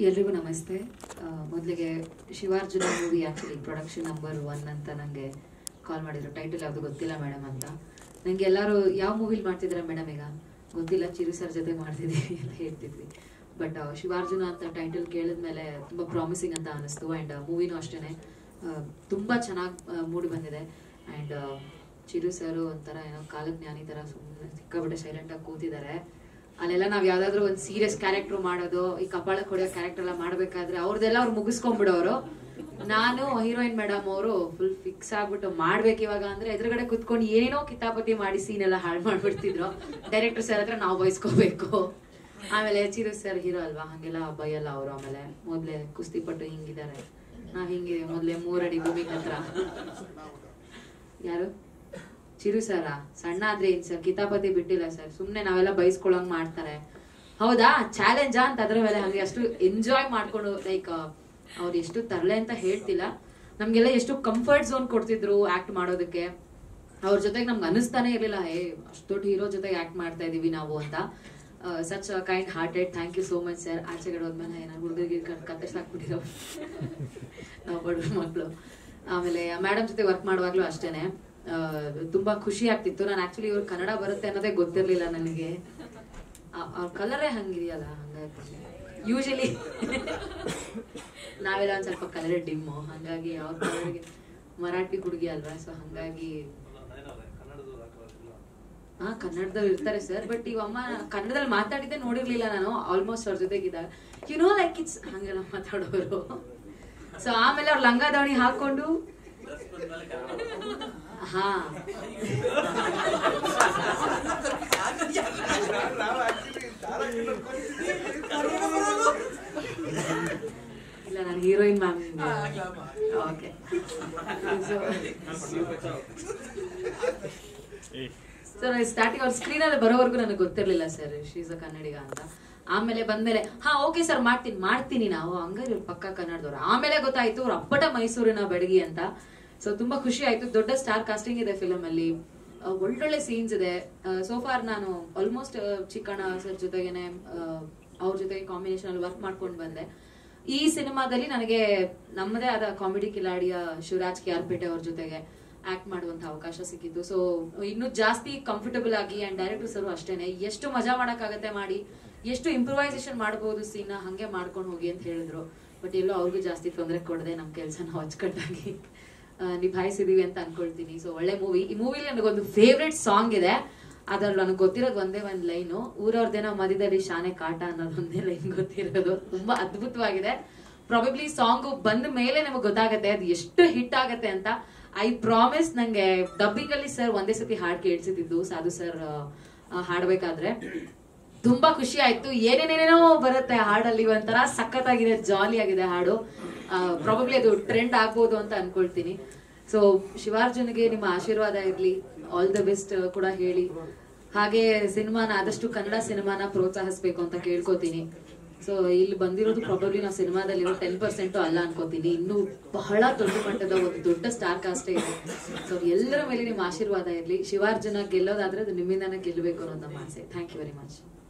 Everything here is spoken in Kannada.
ಎಲ್ರಿಗೂ ನಮಸ್ತೆ ಆ, ಮೊದಲಿಗೆ Shivarjuna movie actually production number one ಅಂತ ನನಗೆ ಕಾಲ್ ಮಾಡಿದ್ರು ಟೈಟಲ್ ಯಾವುದು ಗೊತ್ತಿಲ್ಲ ಮೇಡಮ್ ಅಂತ ನನಗೆ ಎಲ್ಲರೂ ಯಾವ ಮೂವಿಲಿ ಮಾಡ್ತಿದ್ದೀರಾ ಮೇಡಮ್ ಈಗ ಗೊತ್ತಿಲ್ಲ ಚಿರು ಸರ್ ಜೊತೆ ಮಾಡ್ತಿದ್ದೀವಿ ಅಂತ ಹೇಳ್ತಿದ್ವಿ ಬಟ್ ಶಿವಾರ್ಜುನ ಅಂತ ಟೈಟಲ್ ಕೇಳಿದ್ಮೇಲೆ ತುಂಬ ಪ್ರಾಮಿಸಿಂಗ್ ಅಂತ ಅನಿಸ್ತು ಆ್ಯಂಡ್ ಮೂವಿನೂ ಅಷ್ಟೇ ತುಂಬ ಚೆನ್ನಾಗಿ ಮೂಡಿ ಬಂದಿದೆ ಆ್ಯಂಡ್ ಚಿರು ಸರ್ ಒಂಥರ ಏನೋ ಕಾಲಜ್ಞಾನಿ ಥರ ಸುಮ್ಮನೆ ಸಿಕ್ಕಾಬಿಟ್ಟೆ ಸೈಲೆಂಟಾಗಿ ಕೂತಿದ್ದಾರೆ ಅಲ್ಲೆಲ್ಲ ನಾವ್ ಯಾವ್ದಾದ್ರು ಒಂದ್ ಸೀರಿಯಸ್ ಕ್ಯಾರೆಕ್ಟರ್ ಮಾಡೋದು ಈ ಕಪಾಳ ಹೊಡೆಯೋ ಕ್ಯಾರೆಕ್ಟರ್ ಎಲ್ಲ ಮಾಡ್ಬೇಕಾದ್ರೆ ಅವ್ರದ್ದೆಲ್ಲ ಅವ್ರು ಮುಗಿಸ್ಕೊಂಡ್ಬಿಡೋರು ನಾನು ಹೀರೋಯಿನ್ ಮೇಡಮ್ ಅವರು ಫುಲ್ ಫಿಕ್ಸ್ ಆಗ್ಬಿಟ್ಟು ಮಾಡ್ಬೇಕು ಇವಾಗ ಅಂದ್ರೆ ಎದುರುಗಡೆ ಕುತ್ಕೊಂಡು ಏನೇನೋ ಕಿತಾಪತಿ ಮಾಡಿ ಸೀನ್ ಎಲ್ಲ ಹಾಳು ಮಾಡ್ಬಿಡ್ತಿದ್ರು ಡೈರೆಕ್ಟರ್ ಸರ್ ಹತ್ರ ನಾವು ಬಯಸ್ಕೋಬೇಕು ಆಮೇಲೆ ಚಿರು ಸರ್ ಹೀರೋ ಅಲ್ವಾ ಹಂಗೆಲ್ಲ ಬೈಯಲ್ಲ ಅವರು ಆಮೇಲೆ ಮೊದ್ಲೇ ಕುಸ್ತಿ ಪಟ್ಟು ಹಿಂಗಿದ್ದಾರೆ ನಾವ್ ಹಿಂಗೆ ಮೊದ್ಲೇ ಮೂರಡಿ ಭೂಮಿ ಹತ್ರ ಯಾರು ಚಿರು ಸರ ಸಣ್ಣ ಆದ್ರೆ ಏನ್ ಸರ್ ಕಿತಾಪತಿ ಬಿಟ್ಟಿಲ್ಲ ಸರ್ ಸುಮ್ನೆ ನಾವೆಲ್ಲ ಬೈಸ್ಕೊಳಂಗ್ ಮಾಡ್ತಾರೆ ಹೌದಾ ಚಾಲೆಂಜಾ ಅಂತ ಅದ್ರ ಮೇಲೆ ಹಂಗೆ ಅಷ್ಟು ಎಂಜಾಯ್ ಮಾಡ್ಕೊಂಡು ಲೈಕ್ ಅವ್ರು ಎಷ್ಟು ತರಲೆ ಅಂತ ಹೇಳ್ತಿಲ್ಲ ನಮ್ಗೆಲ್ಲ ಎಷ್ಟು ಕಂಫರ್ಟ್ ಝೋನ್ ಕೊಡ್ತಿದ್ರು ಆಕ್ಟ್ ಮಾಡೋದಕ್ಕೆ ಅವ್ರ ಜೊತೆಗೆ ನಮ್ಗೆ ಅನಿಸ್ತಾನೆ ಇರ್ಲಿಲ್ಲ ಹೇ ಅಷ್ಟು ದೊಡ್ಡ ಹೀರೋ ಜೊತೆಗೆ ಆಕ್ಟ್ ಮಾಡ್ತಾ ಇದೀವಿ ನಾವು ಅಂತ such kind hearted thank you so much sir ಆಚೆಗಡೆ ಹೋದ್ಮೇಲೆ ಏನಾದ್ರು ಹುಡುಗರಿಗೆ ಕತ್ತರಿಸಾಕ್ಬಿಟ್ಟಿರೋ ನಾವು ಬಡವ್ರ ಮಕ್ಕಳು ಆಮೇಲೆ ಮೇಡಮ್ ಜೊತೆ ವರ್ಕ್ ಮಾಡುವಾಗ್ಲೂ ಅಷ್ಟೇನೆ ಆ, ತುಂಬಾ ಖುಷಿ ಆಗ್ತಿತ್ತು ನಾನು ಆಕ್ಚುಲಿ ಇವ್ರು ಕನ್ನಡ ಬರುತ್ತೆ ಅನ್ನೋದೇ ಗೊತ್ತಿರ್ಲಿಲ್ಲ ನನಗೆ ಅವ್ರ ಕಲರೇ ಹಂಗಿದೆಯಲ್ಲ ಹಂಗಾಗಿ ಯೂಶಲಿ ನಾವೆಲ್ಲ ಒಂದ್ ಸ್ವಲ್ಪ ಕಲರ್ ಡಿಮ್ಮು ಹಂಗಾಗಿ ಅವ್ರ ಕಲರ್ಗೆ ಮರಾಠಿ ಹುಡುಗಿ ಅಲ್ವಾ ಸೊ ಹಂಗಾಗಿ ಹಾ ಕನ್ನಡದವ್ರು ಇರ್ತಾರೆ ಸರ್ ಬಟ್ ಈ ಅಮ್ಮ ಕನ್ನಡದಲ್ಲಿ ಮಾತಾಡಿದ್ದೆ ನೋಡಿರ್ಲಿಲ್ಲ ನಾನು ಆಲ್ಮೋಸ್ಟ್ ಅವ್ರ ಜೊತೆಗಿದ್ದಾಗ ಯು ನೋ ಲೈಕ್ ಇಟ್ಸ್ ಹಂಗೆಲ್ಲ ಮಾತಾಡೋರು ಸೊ ಆಮೇಲೆ ಅವ್ರು ಲಂಗ ದಾವಣಿ ಹಾಕೊಂಡು ಹಾ ಇಲ್ಲ ನಾನು heroine ma'am okay sir starting ಅವ್ರ ಸ್ಕ್ರೀನ್ ಅಲ್ಲಿ ಬರೋವರೆಗೂ ನನಗೆ ಗೊತ್ತಿರ್ಲಿಲ್ಲ ಸರ್ ಶೀಸ್ ಅ ಕನ್ನಡಿಗ ಅಂತ ಆಮೇಲೆ ಬಂದ್ಮೇಲೆ ಹಾ ಓಕೆ ಸರ್ ಮಾಡ್ತೀನಿ ಮಾಡ್ತೀನಿ ನಾವು ಹಂಗಾರೆ ಇವ್ರು ಪಕ್ಕ ಕನ್ನಡದವ್ರು ಆಮೇಲೆ ಗೊತ್ತಾಯ್ತು ಅವ್ರ ಅಪ್ಪಟ ಮೈಸೂರಿನ ಬೆಡಗಿ ಅಂತ ಸೊ ತುಂಬಾ ಖುಷಿ ಆಯ್ತು ದೊಡ್ಡ ಸ್ಟಾರ್ ಕಾಸ್ಟಿಂಗ್ ಇದೆ ಫಿಲಮ್ ಅಲ್ಲಿ ಆ, ಒಳ್ಳೊಳ್ಳೆ ಸೀನ್ಸ್ ಇದೆ ಸೋಫಾರ್ ನಾನು ಆಲ್ಮೋಸ್ಟ್ ಚಿಕ್ಕಣ್ಣ ಸರ್ ಜೊತೆಗೇನೆ ಆ, ಅವ್ರ ಜೊತೆಗೆ ಕಾಂಬಿನೇಷನ್ ಅಲ್ಲಿ ವರ್ಕ್ ಮಾಡ್ಕೊಂಡು ಬಂದೆ ಈ ಸಿನಿಮಾದಲ್ಲಿ ನನಗೆ ನಮ್ಮದೇ ಆದ ಕಾಮಿಡಿ ಕಿಲಾಡಿಯ ಶಿವರಾಜ್ ಕೆ ಆರ್ ಪೇಟೆ ಅವ್ರ ಜೊತೆಗೆ ಆಕ್ಟ್ ಮಾಡುವಂತ ಅವಕಾಶ ಸಿಕ್ಕಿತ್ತು ಸೊ ಇನ್ನು ಜಾಸ್ತಿ ಕಂಫರ್ಟಬಲ್ ಆಗಿ ಅಂಡ್ ಡೈರೆಕ್ಟರ್ ಸರ್ ಅಷ್ಟೇನೆ ಎಷ್ಟು ಮಜಾ ಮಾಡಕ್ಕಾಗತ್ತೆ ಮಾಡಿ ಎಷ್ಟು ಇಂಪ್ರೂವೈಸೇಷನ್ ಮಾಡಬಹುದು ಸೀನ್ ಹಂಗೆ ಮಾಡ್ಕೊಂಡು ಹೋಗಿ ಅಂತ ಹೇಳಿದ್ರು ಬಟ್ ಎಲ್ಲೋ ಅವ್ರಿಗೂ ಜಾಸ್ತಿ ತೊಂದರೆ ಕೊಡದೆ ನಮ್ಮ ಕೆಲಸ ನಾವು ಅಚ್ಚುಕಟ್ಟಾಗಿ ಆ, ನಿಭಾಯಿಸಿದೀವಿ ಅಂತ ಅನ್ಕೊಳ್ತೀನಿ ಸೊ ಒಳ್ಳೆ ಮೂವಿ ಈ ಮೂವಿಲಿ ನನಗೊಂದು ಫೇವ್ರೆಟ್ ಸಾಂಗ್ ಇದೆ ಅದ್ರಲ್ಲಿ ನನಗೆ ಗೊತ್ತಿರೋದು ಒಂದೇ ಒಂದ್ ಲೈನು ಊರವ್ರದೇನೋ ಮಧ್ಯದಲ್ಲಿ ಶಾನೆ ಕಾಟ ಅನ್ನೋದು ಒಂದೇ ಲೈನ್ ಗೊತ್ತಿರೋದು ತುಂಬಾ ಅದ್ಭುತವಾಗಿದೆ ಪ್ರಾಬಬ್ಲಿ ಸಾಂಗ್ ಬಂದ ಮೇಲೆ ನಮಗೆ ಗೊತ್ತಾಗತ್ತೆ ಅದು ಎಷ್ಟು ಹಿಟ್ ಆಗತ್ತೆ ಅಂತ ಐ ಪ್ರಾಮಿಸ್ ನಂಗೆ ಡಬ್ಬಿಂಗ್ ಅಲ್ಲಿ ಸರ್ ಒಂದೇ ಸತಿ ಹಾಡ್ ಕೇಳಿಸಿದ್ದು ಸಾಧು ಸರ್ ಹಾಡ್ಬೇಕಾದ್ರೆ ತುಂಬಾ ಖುಷಿ ಆಯ್ತು ಏನೇನೇನೇನೋ ಬರುತ್ತೆ ಹಾಡಲ್ಲಿ ಒಂಥರ ಸಖತ್ತಾಗಿದೆ ಜಾಲಿ ಆಗಿದೆ ಹಾಡು ಪ್ರಾಬಬ್ಲಿ ಅದು ಟ್ರೆಂಡ್ ಆಗ್ಬೋದು ಅಂತ ಅನ್ಕೊಳ್ತೀನಿ ಸೊ ಶಿವಾರ್ಜುನ್ಗೆ ನಿಮ್ಮ ಆಶೀರ್ವಾದ ಇರ್ಲಿ ಆಲ್ ದ ಬೆಸ್ಟ್ ಕೂಡ ಹೇಳಿ ಹಾಗೆ ಸಿನಿಮಾನ ಆದಷ್ಟು ಕನ್ನಡ ಸಿನಿಮಾನ ಪ್ರೋತ್ಸಾಹಿಸ್ಬೇಕು ಅಂತ ಕೇಳ್ಕೊತೀನಿ ಸೊ ಇಲ್ಲಿ ಬಂದಿರೋದು ಪ್ರಾಬಬ್ಲಿ ನಾವು ಸಿನಿಮಾದಲ್ಲಿರೋ ಟೆನ್ ಪರ್ಸೆಂಟ್ ಅಲ್ಲ ಅನ್ಕೋತೀನಿ ಇನ್ನು ಬಹಳ ದೊಡ್ಡ ಮಟ್ಟದ ಒಂದು ದೊಡ್ಡ ಸ್ಟಾರ್ ಕಾಸ್ಟೇ ಇದೆ ಸೊ ಎಲ್ಲರ ಮೇಲೆ ನಿಮ್ಮ ಆಶೀರ್ವಾದ ಇರಲಿ ಶಿವಾರ್ಜುನ ಗೆಲ್ಲೋದಾದ್ರೆ ಅದು ನಿಮ್ಮಿಂದಾನೇ ಗೆಲ್ಲಬೇಕು ಅನ್ನೋದು ನಮ್ಮ ಆಸೆ ಥ್ಯಾಂಕ್ ಯು ವೆರಿ ಮಚ್